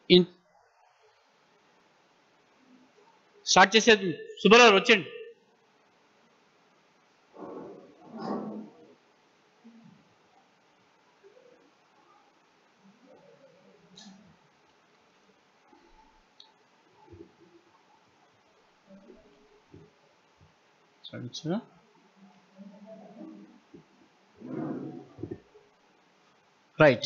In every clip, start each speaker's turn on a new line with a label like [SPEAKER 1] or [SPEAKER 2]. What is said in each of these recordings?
[SPEAKER 1] In start చేసేది సుబ్బారావు వచ్చేయండి start చేసారా రైట్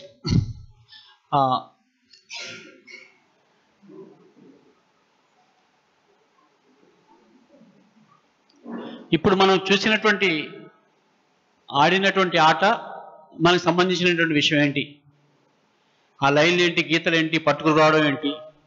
[SPEAKER 1] ఇప్పుడు మనం చూసినటువంటి ఆడినటువంటి ఆట మనకు సంబంధించినటువంటి విషయం ఏంటి ఆ లైన్లు ఏంటి గీతలు ఏంటి పట్టుకుని రావడం ఏంటి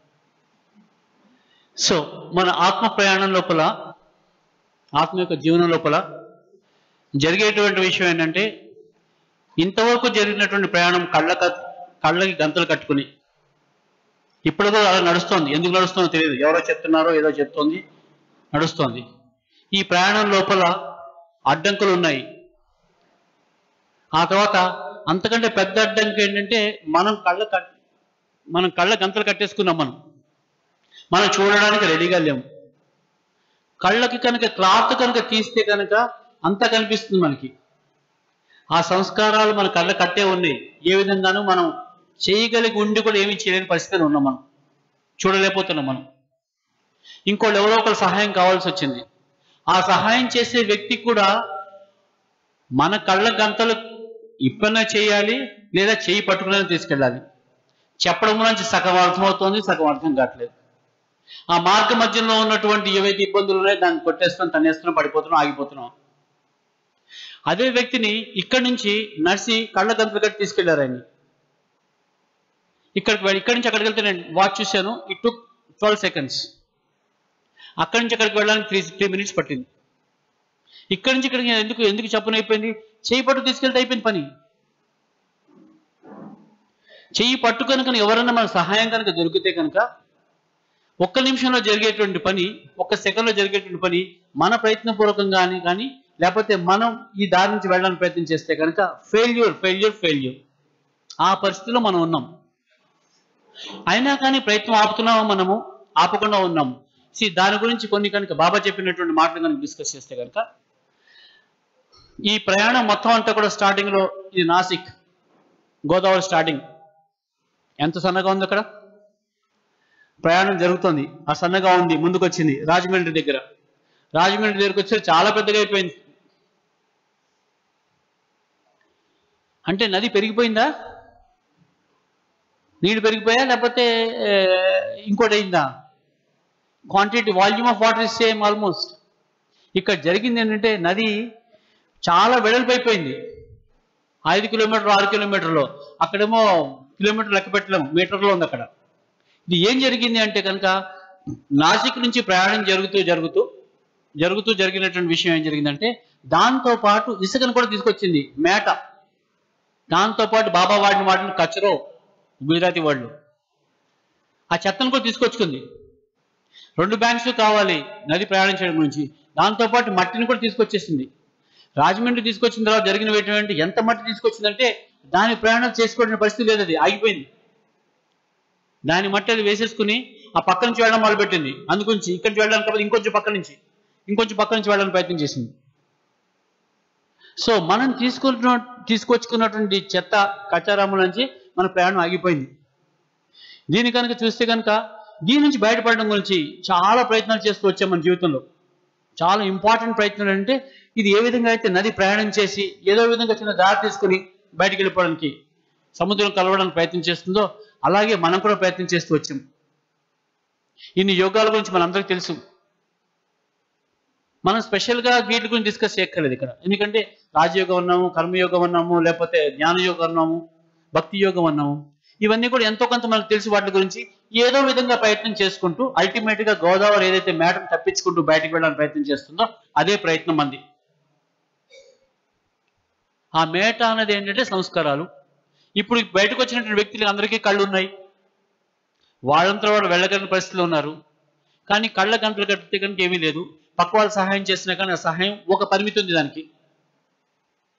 [SPEAKER 1] సో మన ఆత్మ ప్రయాణం లోపల ఆత్మ యొక్క జీవనం లోపల జరిగేటువంటి విషయం ఏంటంటే ఇంతవరకు జరిగినటువంటి ప్రయాణం కళ్ళ కళ్ళకి గంతలు కట్టుకుని ఇప్పుడు కూడా అలా నడుస్తోంది ఎందుకు నడుస్తుందో తెలియదు ఎవరో చెప్తున్నారో ఏదో చెప్తోంది నడుస్తోంది ఈ ప్రయాణం లోపల అడ్డంకులు ఉన్నాయి ఆ తర్వాత అంతకంటే పెద్ద అడ్డంకి ఏంటంటే మనం కళ్ళ కట్ మనం కళ్ళ గంతలు కట్టేసుకున్నాం మనం మనం చూడడానికి రెడీగా లేము కళ్ళకి కనుక క్లాత్ కనుక తీస్తే కనుక అంతా కనిపిస్తుంది మనకి ఆ సంస్కారాలు మన కళ్ళ కట్టే ఉన్నాయి ఏ విధంగానూ మనం చేయగలిగి ఉండి కూడా ఏమీ చేయలేని పరిస్థితిలో ఉన్నాం మనం చూడలేకపోతున్నాం మనం ఇంకోళ్ళు ఎవరో ఒకరు సహాయం కావాల్సి వచ్చింది ఆ సహాయం చేసే వ్యక్తి కూడా మన కళ్ళ గంతలు ఇప్పన చేయాలి లేదా చేయి పట్టుకుని తీసుకెళ్ళాలి చెప్పడం నుంచి సగం అర్థమవుతోంది సగం అర్థం కావట్లేదు ఆ మార్గ మధ్యలో ఉన్నటువంటి ఏవైతే ఇబ్బందులు ఉన్నాయో దాన్ని కొట్టేస్తున్నాం తన్నేస్తున్నాం పడిపోతున్నాం ఆగిపోతున్నాం అదే వ్యక్తిని ఇక్కడి నుంచి నడిచి కళ్ళ గంతలు కట్టి తీసుకెళ్లారు ఆయన ఇక్కడికి వెళ్ళి ఇక్కడి నుంచి అక్కడికి వెళ్తే నేను వాచ్ చూశాను ఇట్ టుక్ ట్వెల్వ్ సెకండ్స్ అక్కడి నుంచి అక్కడికి వెళ్ళడానికి త్రీ త్రీ మినిట్స్ పట్టింది ఇక్కడి నుంచి ఇక్కడికి ఎందుకు ఎందుకు చప్పున అయిపోయింది చేయి పట్టు తీసుకెళ్తే అయిపోయింది పని చెయ్యి పట్టు కనుక ఎవరన్నా మన సహాయం కనుక దొరికితే కనుక ఒక్క నిమిషంలో జరిగేటువంటి పని ఒక్క సెకండ్లో జరిగేటువంటి పని మన ప్రయత్నపూర్వకంగా కానీ కానీ లేకపోతే మనం ఈ దారి నుంచి వెళ్ళడానికి ప్రయత్నం చేస్తే కనుక ఫెయిల్యూర్ ఫెయిల్యూర్ ఫెయిల్యూర్ ఆ పరిస్థితిలో మనం ఉన్నాం అయినా కానీ ప్రయత్నం ఆపుతున్నామా మనము ఆపకుండా ఉన్నాము సి దాని గురించి కొన్ని కనుక బాబా చెప్పినటువంటి మాటలు కనుక డిస్కస్ చేస్తే కనుక ఈ ప్రయాణం మొత్తం అంతా కూడా స్టార్టింగ్ లో ఇది నాసిక్ గోదావరి స్టార్టింగ్ ఎంత సన్నగా ఉంది అక్కడ ప్రయాణం జరుగుతుంది ఆ సన్నగా ఉంది ముందుకు వచ్చింది రాజమండ్రి దగ్గర రాజమండ్రి దగ్గరకు వచ్చి చాలా పెద్దగా అయిపోయింది అంటే నది పెరిగిపోయిందా నీళ్ళు పెరిగిపోయా లేకపోతే ఆ, ఇంకోటి అయిందా quantity volume of water is same almost ఇక్కడ జరిగింది ఏంటంటే నది చాలా వెడల్పైపోయింది ఐదు కిలోమీటర్ ఆరు కిలోమీటర్లు అక్కడేమో కిలోమీటర్ లెక్క పెట్టలేము మీటర్లో ఉంది అక్కడ ఇది ఏం జరిగింది అంటే కనుక నాసిక్ నుంచి ప్రయాణం జరుగుతూ జరుగుతూ జరుగుతూ జరిగినటువంటి విషయం ఏం జరిగిందంటే దాంతో పాటు ఇసుకను కూడా తీసుకొచ్చింది మేట దాంతో పాటు బాబా వాడిన వాటిని కచ్చరో గుజరాతీ వాళ్ళు ఆ చెత్తను కూడా తీసుకొచ్చుకుంది రెండు బ్యాంక్స్ కావాలి నది ప్రయాణం చేయడం గురించి దాంతో పాటు మట్టిని కూడా తీసుకొచ్చేసింది రాజమండ్రి తీసుకొచ్చిన తర్వాత జరిగిన ఏంటంటే ఎంత మట్టి తీసుకొచ్చిందంటే దాని ప్రయాణం చేసుకోవడం పరిస్థితి లేదు అది ఆగిపోయింది దాని మట్టి అది వేసేసుకుని ఆ పక్క నుంచి వెళ్ళడం మొదలుపెట్టింది అందుగురించి ఇక్కడి నుంచి వెళ్ళడానికి కాకపోతే ఇంకొంచెం పక్క నుంచి ఇంకొంచెం పక్క నుంచి వెళ్ళడానికి ప్రయత్నం చేసింది సో మనం తీసుకుంటున్న తీసుకొచ్చుకున్నటువంటి చెత్త కచారాముల నుంచి మన ప్రయాణం ఆగిపోయింది దీని కనుక చూస్తే కనుక దీని నుంచి బయటపడడం గురించి చాలా ప్రయత్నాలు చేస్తూ వచ్చాం మన జీవితంలో చాలా ఇంపార్టెంట్ ప్రయత్నాలు అంటే ఇది ఏ విధంగా అయితే నది ప్రయాణం చేసి ఏదో విధంగా చిన్న దారి తీసుకుని బయటికి వెళ్ళిపోవడానికి సముద్రం కలవడానికి ప్రయత్నం చేస్తుందో అలాగే మనం కూడా ప్రయత్నం చేస్తూ వచ్చాం ఇన్ని యోగాల గురించి మనందరికీ తెలుసు మనం స్పెషల్గా వీటి గురించి డిస్కస్ చేయక్కర్లేదు ఇక్కడ ఎందుకంటే రాజయోగం అన్నాము కర్మయోగం అన్నాము లేకపోతే జ్ఞానయోగం అన్నాము భక్తి యోగం అన్నాము ఇవన్నీ కూడా ఎంతో కొంత మనకు తెలిసి వాటి గురించి ఏదో విధంగా ప్రయత్నం చేసుకుంటూ అల్టిమేట్ గా గోదావరి ఏదైతే మేటను తప్పించుకుంటూ బయటకు వెళ్ళడానికి ప్రయత్నం చేస్తుందో అదే ప్రయత్నం మంది ఆ మేట అనేది ఏంటంటే సంస్కారాలు ఇప్పుడు బయటకు వచ్చినటువంటి వ్యక్తులు అందరికీ కళ్ళు ఉన్నాయి వాళ్ళంతా వాళ్ళు వెళ్ళగలిగిన పరిస్థితిలో ఉన్నారు కానీ కళ్ళ గంటలు కట్టితే కనుక ఏమీ లేదు పక్క వాళ్ళు సహాయం చేసినా కానీ ఆ సహాయం ఒక పరిమితి ఉంది దానికి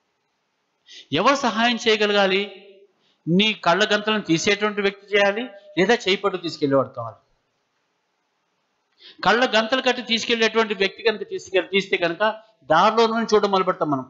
[SPEAKER 1] ఎవరు సహాయం చేయగలగాలి నీ కళ్ళ గంతలను తీసేటువంటి వ్యక్తి చేయాలి లేదా చేయి పట్టు తీసుకెళ్ళేవాడు కావాలి కళ్ళ గంతలు కట్టి తీసుకెళ్లేటువంటి వ్యక్తి కనుక తీసుకెళ్ళి తీస్తే కనుక దారిలో నుండి చూడడం మొదలుపెడతాం మనం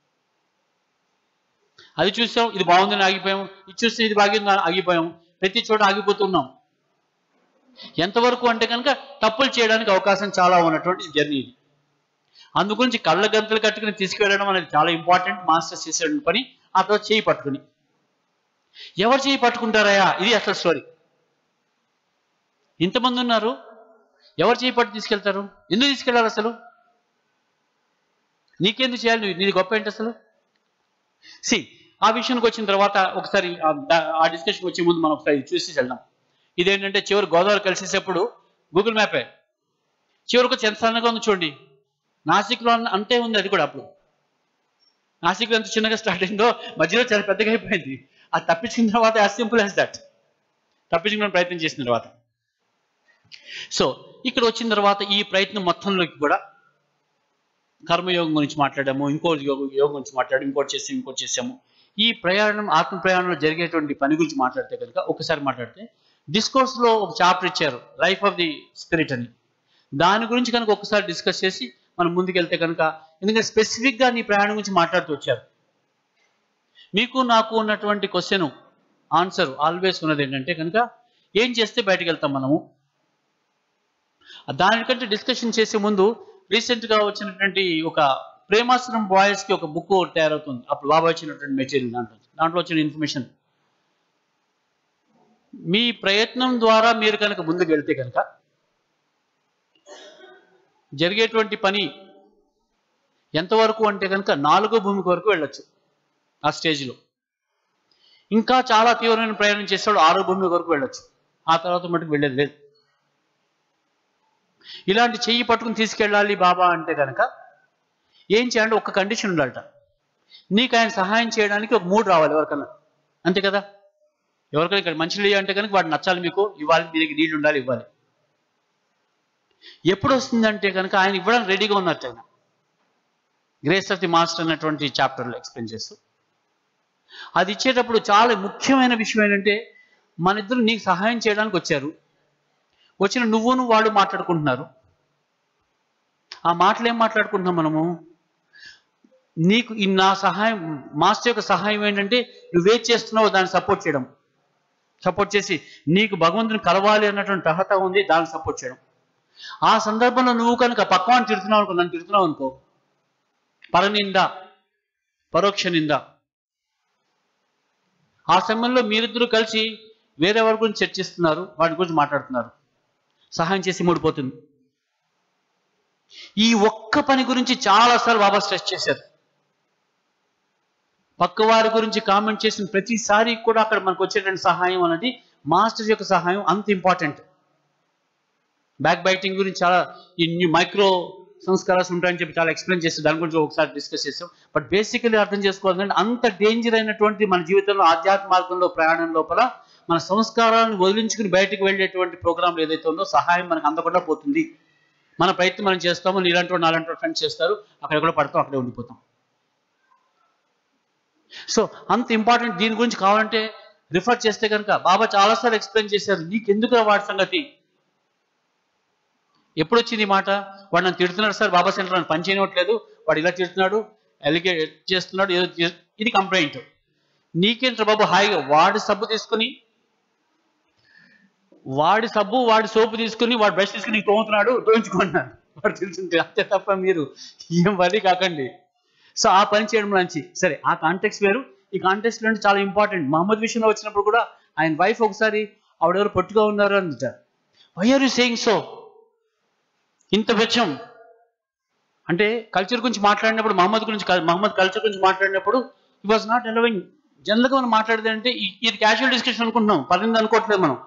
[SPEAKER 1] అది చూసాం ఇది బాగుందని ఆగిపోయాం ఇది చూస్తే ఇది బాగుంది ఆగిపోయాం ప్రతి చోట ఆగిపోతున్నాం ఎంతవరకు అంటే కనుక తప్పులు చేయడానికి అవకాశం చాలా ఉన్నటువంటి జర్నీ ఇది అందుగురించి కళ్ళ గంతలు కట్టుకుని తీసుకెళ్ళడం అనేది చాలా ఇంపార్టెంట్ మాస్టర్స్ చేసే పని ఆ తర్వాత చేయి పట్టుకుని ఎవరు చేయి పట్టుకుంటారయా ఇది అసలు స్టోరీ ఇంతమంది ఉన్నారు ఎవరు చేయి పట్టు తీసుకెళ్తారు ఎందుకు తీసుకెళ్ళాలి అసలు నీకెందుకు చేయాలి నువ్వు- నీది గొప్ప ఏంటి అసలు సి ఆ విషయానికి వచ్చిన తర్వాత ఒకసారి ఆ దా- ఆ డిస్కషన్ వచ్చే ముందు మనం ఒకసారి చూసి వెళ్దాం ఇదేంటంటే చివరి గోదావరి కలిసేటప్పుడు గూగుల్ మ్యాపే చివరికి వచ్చి ఎంత సన్నగా ఉంది చూడండి నాసిక్లో అన్న- అంతే ఉంది అది కూడా అప్పుడు నాసిక్లో ఎంత చిన్నగా స్టార్ట్ అయిందో మధ్యలో చాలా పెద్దగా అయిపోయింది అది తప్పించిన తర్వాత యాజ్ సింపుల్ యాజ్ దట్ తప్పించుకునే ప్రయత్నం చేసిన తర్వాత సో ఇక్కడ వచ్చిన తర్వాత ఈ ప్రయత్నం మొత్తంలోకి కూడా కర్మయోగం గురించి మాట్లాడాము ఇంకోటి యోగం యోగం గురించి మాట్లాడాము ఇంకోటి చేసాము ఇంకోటి చేసాము ఈ ప్రయాణం ఆత్మ ప్రయాణంలో జరిగేటువంటి పని గురించి మాట్లాడితే కనుక ఒకసారి మాట్లాడితే డిస్కోర్స్ లో ఒక చాప్టర్ ఇచ్చారు లైఫ్ ఆఫ్ ది స్పిరిట్ అని దాని గురించి కనుక ఒకసారి డిస్కస్ చేసి మనం ముందుకెళ్తే కనుక ఎందుకంటే స్పెసిఫిక్ గా నీ ప్రయాణం గురించి మాట్లాడుతూ వచ్చారు మీకు నాకు ఉన్నటువంటి క్వశ్చన్ ఆన్సర్ ఆల్వేస్ ఉన్నది ఏంటంటే కనుక ఏం చేస్తే బయటకు వెళ్తాం మనము దానికంటే డిస్కషన్ చేసే ముందు రీసెంట్ గా వచ్చినటువంటి ఒక ప్రేమాశ్రమం బాయ్స్ కి ఒక బుక్ తయారవుతుంది అప్పుడు బాబా వచ్చినటువంటి మెటీరియల్ దాంట్లో దాంట్లో వచ్చిన ఇన్ఫర్మేషన్ మీ ప్రయత్నం ద్వారా మీరు కనుక ముందుకు వెళ్తే కనుక జరిగేటువంటి పని ఎంతవరకు అంటే కనుక నాలుగో భూమికి వరకు వెళ్ళొచ్చు ఆ స్టేజ్లో ఇంకా చాలా తీవ్రమైన ప్రయాణం చేసేవాడు ఆరో భూమి వరకు వెళ్ళొచ్చు ఆ తర్వాత మటుకు వెళ్ళేది లేదు ఇలాంటి చెయ్యి పట్టుకుని తీసుకెళ్ళాలి బాబా అంటే కనుక ఏం చేయాలంటే ఒక కండిషన్ ఉండాలట నీకు ఆయన సహాయం చేయడానికి ఒక మూడు రావాలి ఎవరికన్నా అంతే కదా ఎవరికైనా ఇక్కడ మంచి నీళ్ళు అంటే కనుక వాడు నచ్చాలి మీకు ఇవ్వాలి దీనికి నీళ్ళు ఉండాలి ఇవ్వాలి ఎప్పుడు వస్తుందంటే కనుక ఆయన ఇవ్వడానికి రెడీగా ఉన్నట్టు ఆయన గ్రేస్ ఆఫ్ ది మాస్టర్ అన్నటువంటి చాప్టర్లో ఎక్స్ప్లెయిన్ చేస్తూ అది ఇచ్చేటప్పుడు చాలా ముఖ్యమైన విషయం ఏంటంటే మన ఇద్దరు నీకు సహాయం చేయడానికి వచ్చారు వచ్చిన నువ్వును వాడు మాట్లాడుకుంటున్నారు ఆ మాటలు ఏం మాట్లాడుకుంటున్నాం మనము నీకు ఈ నా సహాయం మాస్టర్ యొక్క సహాయం ఏంటంటే నువ్వేం చేస్తున్నావో దాన్ని సపోర్ట్ చేయడం సపోర్ట్ చేసి నీకు భగవంతుని కలవాలి అన్నటువంటి అర్హత ఉంది దాన్ని సపోర్ట్ చేయడం ఆ సందర్భంలో నువ్వు కనుక పక్కవాన్ని తిడుతున్నావు అనుకో నన్ను తిడుతున్నావు అనుకో పరనింద పరోక్ష నింద ఆ సమయంలో మీరిద్దరూ కలిసి వేరే వారి గురించి చర్చిస్తున్నారు వాటి గురించి మాట్లాడుతున్నారు సహాయం చేసి మూడిపోతుంది ఈ ఒక్క పని గురించి చాలాసార్లు బాబా స్ట్రెస్ చేశారు పక్క వారి గురించి కామెంట్ చేసిన ప్రతిసారి కూడా అక్కడ మనకు వచ్చేటువంటి సహాయం అనేది మాస్టర్ యొక్క సహాయం అంత ఇంపార్టెంట్ బ్యాక్ బైటింగ్ గురించి చాలా ఈ మైక్రో సంస్కారాలు ఉంటాయని చెప్పి చాలా ఎక్స్ప్లెయిన్ చేసి దాని గురించి ఒకసారి డిస్కస్ చేసాం బట్ బేసికలీ అర్థం చేసుకోవాలంటే అంత డేంజర్ అయినటువంటి మన జీవితంలో ఆధ్యాత్మ మార్గంలో ప్రయాణం లోపల మన సంస్కారాలను వదిలించుకుని బయటకు వెళ్ళేటువంటి ప్రోగ్రాంలు ఏదైతే ఉందో సహాయం మనకు అందకుండా పోతుంది మన ప్రయత్నం మనం చేస్తాము నీలాంటి వాడు నాలాంటి వాడు ఫ్రెండ్స్ చేస్తారు అక్కడ కూడా పడతాం అక్కడే ఉండిపోతాం సో అంత ఇంపార్టెంట్ దీని గురించి కావాలంటే రిఫర్ చేస్తే కనుక బాబా చాలాసార్లు ఎక్స్ప్లెయిన్ చేశారు నీకెందుకు వాడి సంగతి ఎప్పుడు వచ్చింది ఈ మాట వాడు నన్ను తిడుతున్నాడు సార్ బాబా సెంటర్ నన్ను పని చేయనివ్వట్లేదు వాడు ఇలా తిడుతున్నాడు ఎలిగే చేస్తున్నాడు ఏదో చే- ఇది కంప్లైంట్ నీకేంట్రా బాబు హాయిగా వాడి సబ్బు తీసుకుని వాడి సబ్బు వాడి సోపు తీసుకుని వాడు బ్రష్ తీసుకుని నీకు తోముతున్నాడు తోయించుకుంటున్నాడు వాడు తెలుసుంటే అంతే తప్ప మీరు ఏం వరి కాకండి సో ఆ పని చేయడం మంచి సరే ఆ కాంటెక్స్ వేరు ఈ కాంటెక్స్ అంటే చాలా ఇంపార్టెంట్ మహమ్మద్ విషయంలో వచ్చినప్పుడు కూడా ఆయన వైఫ్ ఒకసారి ఆవిడెవరు పొట్టుగా ఉన్నారు అంట why are you saying so ఇంత వెచ్చం అంటే కల్చర్ గురించి మాట్లాడినప్పుడు మహమ్మద్ గురించి కాదు, మహమ్మద్ కల్చర్ గురించి మాట్లాడినప్పుడు ఈ వాజ్ నాట్ అలవింగ్ జనరల్గా మనం మాట్లాడేది అంటే ఈ- ఇది క్యాజువల్ డిస్కషన్ అనుకుంటున్నాం పర్లేదు అనుకోవట్లేదు మనం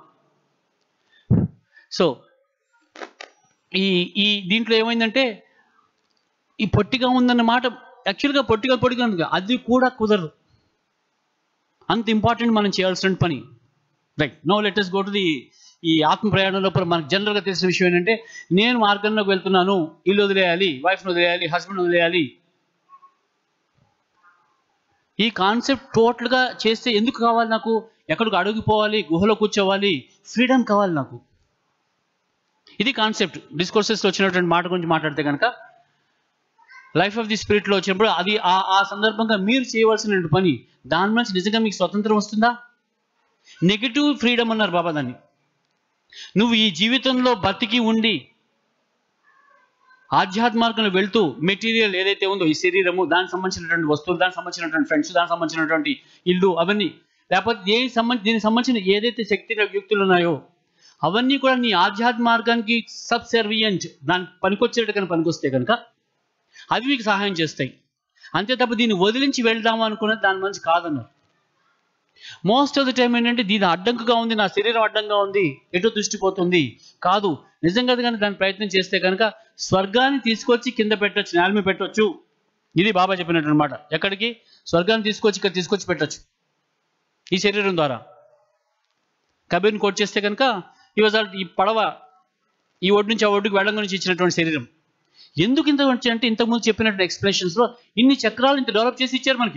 [SPEAKER 1] సో ఈ ఈ దీంట్లో ఏమైందంటే ఈ పొట్టిగా ఉందన్న మాట యాక్చువల్గా పొట్టిగా పొట్టిగా ఉంది అది కూడా కుదరదు అంత ఇంపార్టెంట్ మనం చేయాల్సిన పని right no let's go to the ఈ ఆత్మ ప్రయాణం లోపల మనకు జనరల్గా తెలిసిన విషయం ఏంటంటే నేను మార్గంలోకి వెళ్తున్నాను ఇల్లు వదిలేయాలి వైఫ్ని వదిలేయాలి హస్బెండ్ వదిలేయాలి ఈ కాన్సెప్ట్ టోటల్గా చేస్తే ఎందుకు కావాలి నాకు ఎక్కడికి అడుగుపోవాలి గుహలో కూర్చోవాలి ఫ్రీడమ్ కావాలి నాకు ఇది కాన్సెప్ట్ డిస్కోర్సెస్లో వచ్చినటువంటి మాట గురించి మాట్లాడితే కనుక లైఫ్ ఆఫ్ ది స్పిరిట్లో వచ్చినప్పుడు అది ఆ ఆ సందర్భంగా మీరు చేయవలసిన పని దాని నుంచి నిజంగా మీకు స్వతంత్రం వస్తుందా నెగిటివ్ ఫ్రీడమ్ అన్నారు బాబా దాన్ని నువ్వు ఈ జీవితంలో బతికి ఉండి ఆధ్యాత్మికంలో వెళ్తూ మెటీరియల్ ఏదైతే ఉందో ఈ శరీరము దానికి సంబంధించినటువంటి వస్తువులు దానికి సంబంధించినటువంటి ఫ్రెండ్స్ దానికి సంబంధించినటువంటి ఇల్లు అవన్నీ లేకపోతే దేనికి సంబంధించి దీనికి సంబంధించిన ఏదైతే శక్తి యుక్తులు ఉన్నాయో అవన్నీ కూడా నీ ఆధ్యాత్మ మార్గానికి సబ్సర్వియంట్ దానికి పనికొచ్చేటట్టు కనుక పనికొస్తే కనుక అవి మీకు సహాయం చేస్తాయి అంతే తప్ప దీన్ని వదిలించి వెళ్దాము అనుకున్నది దాని మంచి కాదన్నారు మోస్ట్ ఆఫ్ ది టైం ఏంటంటే దీని అడ్డంకుగా ఉంది నా శరీరం అడ్డంగా ఉంది ఎటు దృష్టి పోతుంది కాదు నిజంగా కానీ దాని ప్రయత్నం చేస్తే కనుక స్వర్గాన్ని తీసుకొచ్చి కింద పెట్టొచ్చు నేల మీద పెట్టొచ్చు ఇది బాబా చెప్పినట్టు అనమాట ఎక్కడికి స్వర్గాన్ని తీసుకొచ్చి ఇక్కడ తీసుకొచ్చి పెట్టొచ్చు ఈ శరీరం ద్వారా కబీర్ని కోట్ చేస్తే కనుక ఈ వాజ్ ఈ పడవ ఈ ఒడ్డు నుంచి ఆ ఒడ్డుకి వెళ్ళడం గురించి ఇచ్చినటువంటి శరీరం ఎందుకు ఇంత వచ్చి అంటే ఇంతకుముందు చెప్పినటువంటి ఎక్స్ప్లెనేషన్స్లో ఇన్ని చక్రాలు ఇంత డెవలప్ చేసి ఇచ్చారు మనకి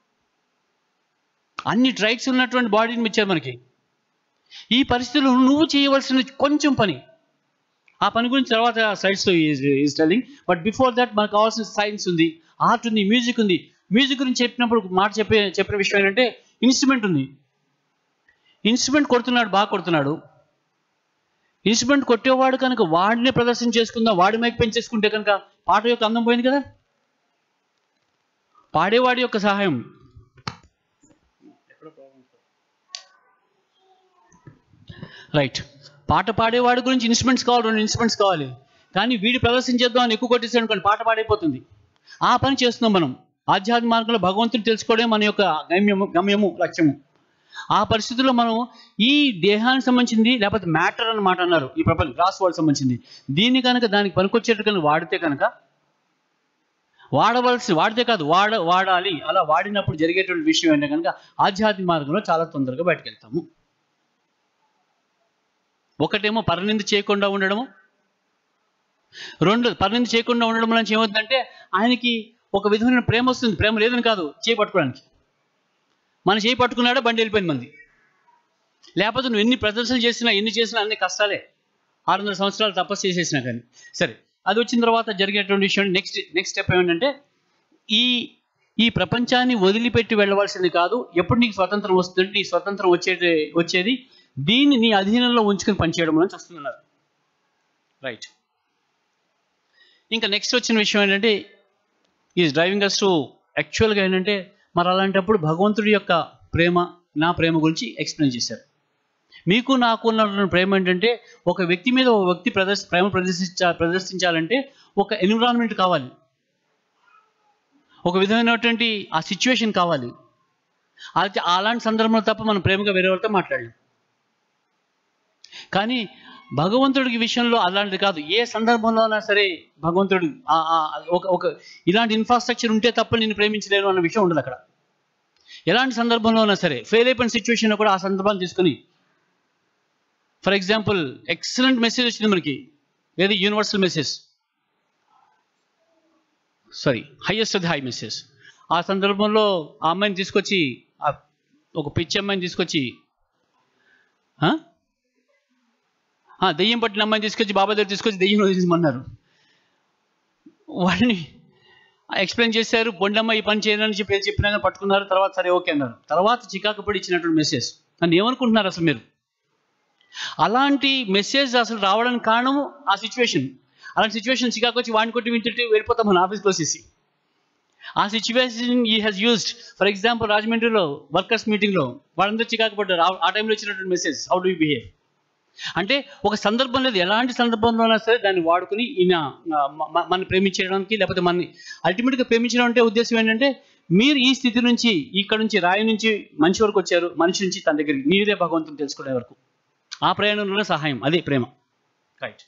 [SPEAKER 1] అన్ని ట్రైట్స్ ఉన్నటువంటి బాడీని ఇచ్చారు మనకి ఈ పరిస్థితుల్లో నువ్వు చేయవలసిన కొంచెం పని ఆ పని గురించి తర్వాత సైడ్స్లో is telling but before that మనకు కావాల్సిన సైన్స్ ఉంది ఆర్ట్ ఉంది మ్యూజిక్ ఉంది మ్యూజిక్ గురించి చెప్పినప్పుడు ఒక మాట చెప్పే చెప్పిన విషయం ఏంటంటే ఇన్స్ట్రుమెంట్ ఉంది ఇన్స్ట్రుమెంట్ కొడుతున్నాడు బాగా కొడుతున్నాడు ఇన్స్ట్రుమెంట్ కొట్టేవాడు కనుక వాడినే ప్రదర్శన చేసుకుందాం వాడి మైక్ పెంచేసుకుంటే కనుక పాట యొక్క అందం పోయింది కదా పాడేవాడి యొక్క సహాయం రైట్ పాట పాడేవాడి గురించి ఇన్స్ట్రుమెంట్స్ కావాలి రెండు ఇన్స్ట్రుమెంట్స్ కావాలి కానీ వీడి ప్రదర్శన చేద్దాం అని ఎక్కువ కొట్టేసాడు అనుకోండి పాట పాడైపోతుంది ఆ పని చేస్తున్నాం మనం ఆధ్యాత్మిక మార్గంలో భగవంతుని తెలుసుకోవడం మన యొక్క గమ్యము గమ్యము లక్ష్యము ఆ పరిస్థితుల్లో మనం ఈ దేహానికి సంబంధించింది లేకపోతే మ్యాటర్ అన్నమాట అన్నారు ఈ ప్రపంచ గ్రాస్ వరల్డ్ సంబంధించింది దీన్ని కనుక దానికి పనికొచ్చేట్టు కనుక వాడితే కనుక వాడవలసి వాడితే కాదు వాడ వాడాలి అలా వాడినప్పుడు జరిగేటువంటి విషయం ఏంటంటే కనుక ఆధ్యాత్మిక మార్గంలో చాలా తొందరగా బయటకు వెళ్తాము ఒకటేమో పరనింద చేయకుండా ఉండడము రెండు పరనింద చేయకుండా ఉండడం నుంచి ఏమవుతుందంటే ఆయనకి ఒక విధమైన ప్రేమ వస్తుంది ప్రేమ లేదని కాదు చేయి పట్టుకోవడానికి మన చేయి పట్టుకున్నాడా బండి వెళ్ళిపోయింది మంది లేకపోతే నువ్వు ఎన్ని ప్రదర్శనలు చేసినా ఎన్ని చేసినా అన్ని కష్టాలే ఆరు వందల సంవత్సరాలు తపస్సు చేసేసినా కానీ సరే అది వచ్చిన తర్వాత జరిగేటువంటి విషయం నెక్స్ట్ నెక్స్ట్ స్టెప్ ఏమిటంటే ఈ ఈ ప్రపంచాన్ని వదిలిపెట్టి వెళ్ళవలసింది కాదు ఎప్పుడు నీకు స్వతంత్రం వస్తుందంటే నీ స్వతంత్రం వచ్చేది వచ్చేది దీన్ని నీ అధీనంలో ఉంచుకొని పనిచేయడం నుంచి వస్తున్నారు రైట్ ఇంకా నెక్స్ట్ వచ్చిన విషయం ఏంటంటే ఈ డ్రైవింగ్ అస్ టు యాక్చువల్గా ఏంటంటే మరి అలాంటప్పుడు భగవంతుడి యొక్క ప్రేమ నా ప్రేమ గురించి ఎక్స్ప్లెయిన్ చేశారు మీకు నాకు ఉన్నటువంటి ప్రేమ ఏంటంటే ఒక వ్యక్తి మీద ఒక వ్యక్తి ప్రదర్శ ప్రేమ ప్రదర్శించా ప్రదర్శించాలంటే ఒక ఎన్విరాన్మెంట్ కావాలి ఒక విధమైనటువంటి ఆ సిచ్యువేషన్ కావాలి అది అలాంటి సందర్భంలో తప్ప మనం ప్రేమగా వేరే వాళ్ళతో మాట్లాడలేం కానీ భగవంతుడికి విషయంలో అలాంటిది కాదు ఏ సందర్భంలో అయినా సరే భగవంతుడు ఆ- ఆ ఒక ఒక ఇలాంటి ఇన్ఫ్రాస్ట్రక్చర్ ఉంటే తప్ప నేను ప్రేమించలేను అన్న విషయం ఉండదు అక్కడ ఎలాంటి సందర్భంలో అయినా సరే ఫెయిల్ అయిపోయిన సిచ్యువేషన్లో కూడా ఆ సందర్భాన్ని తీసుకుని ఫర్ ఎగ్జాంపుల్ ఎక్సలెంట్ మెసేజ్ వచ్చింది మనకి ఏది యూనివర్సల్ మెసేజ్ సారీ హైయెస్ట్ అది హై మెసేజ్ ఆ సందర్భంలో ఆ అమ్మాయిని తీసుకొచ్చి ఆ ఒక పిచ్చి అమ్మాయిని తీసుకొచ్చి ఆ? ఆ, దెయ్యం పట్టిన అమ్మాయిని తీసుకొచ్చి బాబా దగ్గర తీసుకొచ్చి దెయ్యం వదిలించమన్నారు వాళ్ళని ఎక్స్ప్లెయిన్ చేశారు బొండమ్మ ఈ పని చేయదని చెప్పి చెప్పినా కానీ పట్టుకున్నారు తర్వాత సరే ఓకే అన్నారు తర్వాత చికాకు పడి ఇచ్చినటువంటి మెసేజ్ నన్ను ఏమనుకుంటున్నారు అసలు మీరు అలాంటి మెసేజ్ అసలు రావడానికి కారణము ఆ సిచ్యువేషన్ అలాంటి సిచ్యువేషన్ చికాకు వచ్చి వాడిని కొట్టి వింటుంటే వెళ్ళిపోతాం మన ఆఫీస్కి వచ్చేసి ఆ సిచ్యువేషన్ ఈ హ్యాస్ యూస్డ్ ఫర్ ఎగ్జాంపుల్ రాజమండ్రిలో వర్కర్స్ మీటింగ్లో వాళ్ళందరూ చికాకు పడ్డారు ఆ- ఆ టైంలో ఇచ్చినటువంటి మెసేజ్ హౌ డూ బిహేవ్ అంటే ఒక సందర్భం లేదు ఎలాంటి సందర్భంలోనైనా సరే దాన్ని వాడుకుని ఈయన ఆ, మ- మ- మన ప్రేమించడానికి లేకపోతే మనని అల్టిమేట్గా ప్రేమించడం అంటే ఉద్దేశం ఏంటంటే మీరు ఈ స్థితి నుంచి ఇక్కడ నుంచి రాయి నుంచి మనిషి వరకు వచ్చారు మనిషి నుంచి తన దగ్గరికి మీరే భగవంతుని తెలుసుకునే వరకు ఆ ప్రయాణంలోనే సహాయం అదే ప్రేమ right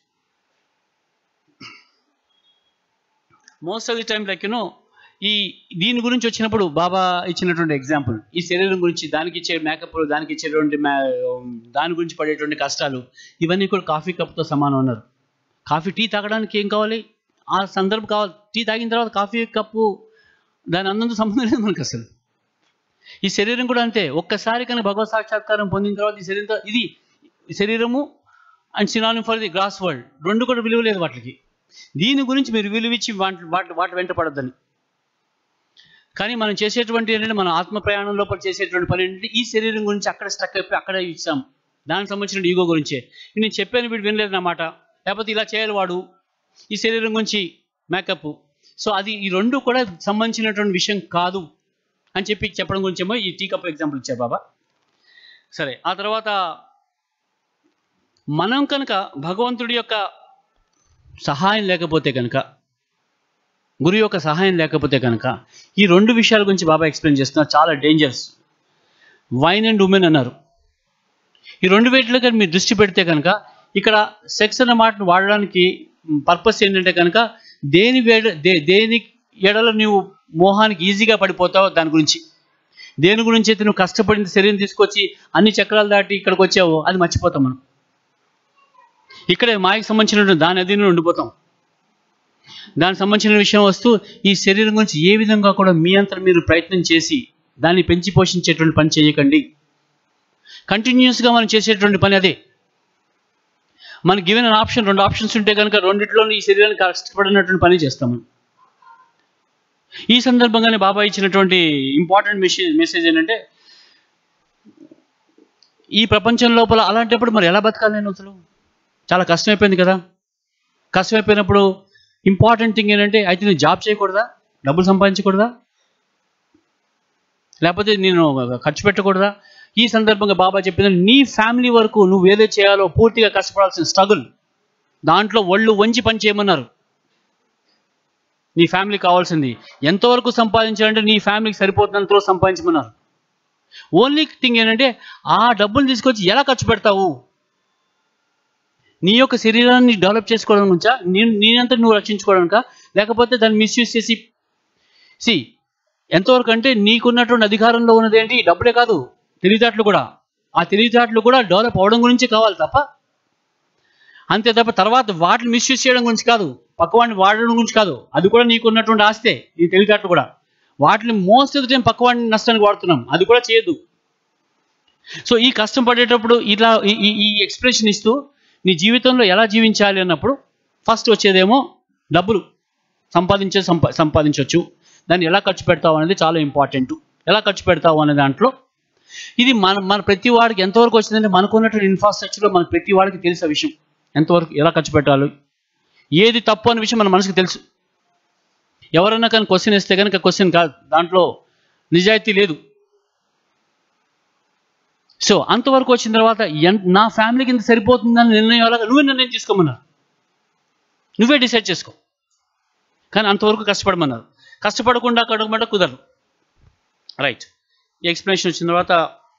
[SPEAKER 1] most of the time like you know ఈ దీని గురించి వచ్చినప్పుడు బాబా ఇచ్చినటువంటి ఎగ్జాంపుల్ ఈ శరీరం గురించి దానికి ఇచ్చే మేకప్ దానికి ఇచ్చేటువంటి మ్యా- దాని గురించి పడేటువంటి కష్టాలు ఇవన్నీ కూడా కాఫీ కప్తో సమానం అన్నారు కాఫీ టీ తాగడానికి ఏం కావాలి ఆ సందర్భం కావాలి టీ తాగిన తర్వాత కాఫీ కప్పు దాని అన్నంత సంబంధం లేదు మనకు అసలు ఈ శరీరం కూడా అంతే ఒక్కసారి కనుక భగవత్ సాక్షాత్కారం పొందిన తర్వాత ఈ శరీరంతో ఇది శరీరము and synonym for the gross world రెండు కూడా విలువ లేదు వాటికి దీని గురించి మీరు విలువిచ్చి వాటి వాటి వాటి వెంట పడద్దని కానీ మనం చేసేటువంటి ఏంటంటే మన ఆత్మ ప్రయాణం లోపల చేసేటువంటి పని ఏంటంటే ఈ శరీరం గురించి అక్కడ స్ట్రక్ అయిపోయి అక్కడే ఇచ్చాం దానికి సంబంధించిన ఈగో గురించే నేను చెప్పాను వీడు వినలేదు నా మాట లేకపోతే ఇలా చేయాలి వాడు ఈ శరీరం గురించి మేకప్ సో అది ఈ రెండు కూడా సంబంధించినటువంటి విషయం కాదు అని చెప్పి చెప్పడం గురించేమో ఈ టీ కప్ ఎగ్జాంపుల్ ఇచ్చారు బాబా సరే ఆ తర్వాత మనం కనుక భగవంతుడి యొక్క సహాయం లేకపోతే కనుక గురు యొక్క సహాయం లేకపోతే కనుక ఈ రెండు విషయాల గురించి బాబా ఎక్స్ప్లెయిన్ చేస్తున్నారు చాలా డేంజరస్ వైన్ అండ్ ఉమెన్ అన్నారు ఈ రెండు వేటిలో కనుక మీరు దృష్టి పెడితే కనుక ఇక్కడ సెక్స్ అన్న మాటను వాడడానికి పర్పస్ ఏంటంటే కనుక దేని వేడ దే దేని ఎడల నువ్వు మోహానికి ఈజీగా పడిపోతావు దాని గురించి దేని గురించి అయితే నువ్వు కష్టపడిన శరీరం తీసుకొచ్చి అన్ని చక్రాలు దాటి ఇక్కడికి వచ్చావో అది మర్చిపోతాం మనం ఇక్కడే మాయకు సంబంధించినటువంటి దాని అధీనంలో ఉండిపోతాం దానికి సంబంధించిన విషయం వస్తూ ఈ శరీరం గురించి ఏ విధంగా కూడా మీ అంతా మీరు ప్రయత్నం చేసి దాన్ని పెంచి పోషించేటువంటి పని చేయకండి కంటిన్యూస్గా మనం చేసేటువంటి పని అదే మనకి గివెన్ ఆప్షన్ రెండు ఆప్షన్స్ ఉంటే కనుక రెండిట్లోనూ ఈ శరీరానికి కష్టపడినటువంటి పని చేస్తాం మనం ఈ సందర్భంగానే బాబా ఇచ్చినటువంటి ఇంపార్టెంట్ మెసేజ్ మెసేజ్ ఏంటంటే ఈ ప్రపంచం లోపల అలాంటప్పుడు మరి ఎలా బతకాలి నేను అసలు చాలా కష్టమైపోయింది కదా కష్టమైపోయినప్పుడు ఇంపార్టెంట్ థింగ్ ఏంటంటే అయితే నేను జాబ్ చేయకూడదా డబ్బులు సంపాదించకూడదా లేకపోతే నేను ఖర్చు పెట్టకూడదా ఈ సందర్భంగా బాబా చెప్పింది నీ ఫ్యామిలీ వరకు నువ్వు ఏదో చేయాలో పూర్తిగా కష్టపడాల్సిన స్ట్రగుల్ దాంట్లో ఒళ్ళు వంచి పని చేయమన్నారు నీ ఫ్యామిలీకి కావాల్సింది ఎంతవరకు సంపాదించాలంటే నీ ఫ్యామిలీకి సరిపోతున్నంతలో సంపాదించమన్నారు ఓన్లీ థింగ్ ఏంటంటే ఆ డబ్బులు తీసుకొచ్చి ఎలా ఖర్చు పెడతావు నీ యొక్క శరీరాన్ని డెవలప్ చేసుకోవడం నుంచా నీ నేనంతా నువ్వు రక్షించుకోవడానికా లేకపోతే దాన్ని మిస్యూజ్ చేసి సి ఎంతవరకు అంటే నీకున్నటువంటి అధికారంలో ఉన్నది ఏంటి డబ్బులే కాదు తెలివితేటలు కూడా ఆ తెలివితేటలు కూడా డెవలప్ అవడం గురించి కావాలి తప్ప అంతే తప్ప తర్వాత వాటిని మిస్యూజ్ చేయడం గురించి కాదు పక్కవాడిని వాడడం గురించి కాదు అది కూడా నీకున్నటువంటి ఆస్తే నీ తెలివితేటలు కూడా వాటిని మోస్ట్ ఆఫ్ ద టైం పక్కవాడిని నష్టానికి వాడుతున్నాం అది కూడా చేయొద్దు సో ఈ కష్టం పడేటప్పుడు ఇలా ఈ- ఈ- ఈ ఎక్స్ప్రెషన్ ఇస్తూ నీ జీవితంలో ఎలా జీవించాలి అన్నప్పుడు ఫస్ట్ వచ్చేదేమో డబ్బులు సంపాదించే సంపా సంపాదించవచ్చు దాన్ని ఎలా ఖర్చు పెడతావు అనేది చాలా ఇంపార్టెంట్ ఎలా ఖర్చు పెడతావు అనే దాంట్లో ఇది మన మన ప్రతి వాడికి ఎంతవరకు వచ్చిందంటే మనకున్నటువంటి ఇన్ఫ్రాస్ట్రక్చర్లో మన ప్రతి వాడికి తెలిసే విషయం ఎంతవరకు ఎలా ఖర్చు పెట్టాలి ఏది తప్పు అనే విషయం మన మనసుకు తెలుసు ఎవరైనా కానీ క్వశ్చన్ ఇస్తే కనుక క్వశ్చన్ కాదు దాంట్లో నిజాయితీ లేదు సో అంతవరకు వచ్చిన తర్వాత ఎన్- నా ఫ్యామిలీకి ఇంత సరిపోతుందని నిర్ణయం అలాగా నువ్వే నిర్ణయం తీసుకోమన్నారు నువ్వే డిసైడ్ చేసుకో కానీ అంతవరకు కష్టపడమన్నారు కష్టపడకుండా కడగమంటే కుదరదు రైట్ ఈ ఎక్స్ప్లెనేషన్ వచ్చిన తర్వాత